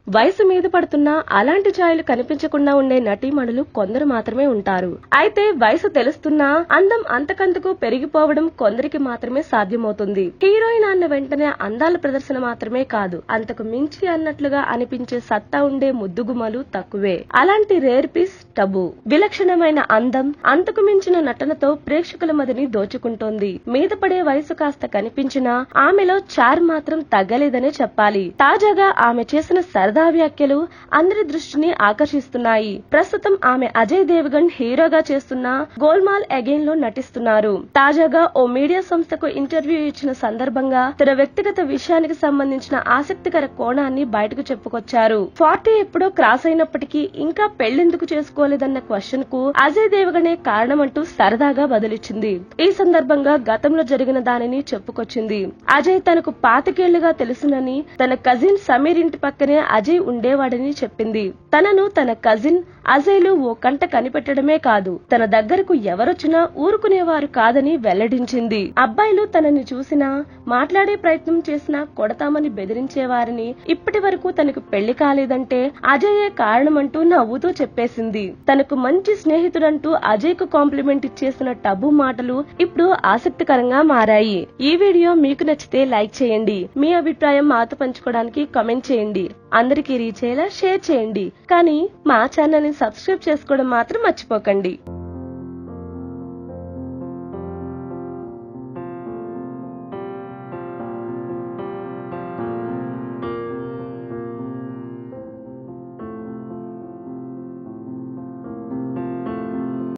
వయసు మీద పడుతున్నా అలాంటి ఛాయలు కనిపించకుండా ఉండే నటీమణులు కొందరు మాత్రమే ఉంటారు అయితే వయసు తెలుస్తున్నా అందం అంతకంతకు పెరిగిపోవడం కొందరికి మాత్రమే సాధ్యమవుతుంది హీరోయిన్ అన్న వెంటనే అందాల ప్రదర్శన మాత్రమే కాదు అంతకు మించి అన్నట్లుగా అనిపించే సత్తా ఉండే ముద్దుగుమలు తక్కువే అలాంటి రేర్ పీస్ టబు విలక్షణమైన అందం అంతకు మించిన నటనతో ప్రేక్షకుల మదిని దోచుకుంటోంది మీద పడే వయసు కాస్త కనిపించినా ఆమెలో చార్ మాత్రం తగ్గలేదనే చెప్పాలి తాజాగా ఆమె చేసిన సరదా వ్యాఖ్యలు అందరి దృష్టిని ఆకర్షిస్తున్నాయి ప్రస్తుతం ఆమె అజయ్ దేవగన్ హీరోగా చేస్తున్న గోల్మాల్ అగైన్ లో నటిస్తున్నారు తాజాగా ఓ మీడియా సంస్థకు ఇంటర్వ్యూ ఇచ్చిన సందర్భంగా తన వ్యక్తిగత విషయానికి సంబంధించిన ఆసక్తికర కోణాన్ని బయటకు చెప్పుకొచ్చారు ఫార్టీ ఎప్పుడో క్రాస్ అయినప్పటికీ ఇంకా పెళ్లెందుకు చేసుకోలేదన్న క్వశ్చన్ కు అజయ్ దేవగనే కారణమంటూ సరదాగా బదులిచ్చింది ఈ సందర్భంగా గతంలో జరిగిన దానిని చెప్పుకొచ్చింది అజయ్ తనకు పాతికేళ్లుగా తెలుసునని తన కజిన్ సమీర్ ఇంటి పక్కనే అజయ్ ఉండేవాడని చెప్పింది తనను తన కజిన్ అజయ్లు ఓ కంట కనిపెట్టడమే కాదు తన దగ్గరకు ఎవరొచ్చినా ఊరుకునేవారు కాదని వెల్లడించింది అబ్బాయిలు తనని చూసినా మాట్లాడే ప్రయత్నం చేసినా కొడతామని బెదిరించేవారని ఇప్పటి వరకు తనకు పెళ్లి కాలేదంటే అజయే కారణమంటూ నవ్వుతూ చెప్పేసింది తనకు మంచి స్నేహితుడంటూ అజయ్ కు కాంప్లిమెంట్ ఇచ్చేసిన టబు మాటలు ఇప్పుడు ఆసక్తికరంగా మారాయి ఈ వీడియో మీకు నచ్చితే లైక్ చేయండి మీ అభిప్రాయం మాతో పంచుకోవడానికి కమెంట్ చేయండి అందరికీ రీచ్ అయ్యేలా షేర్ చేయండి కానీ మా ఛానల్ ని సబ్స్క్రైబ్ చేసుకోవడం మాత్రం మర్చిపోకండి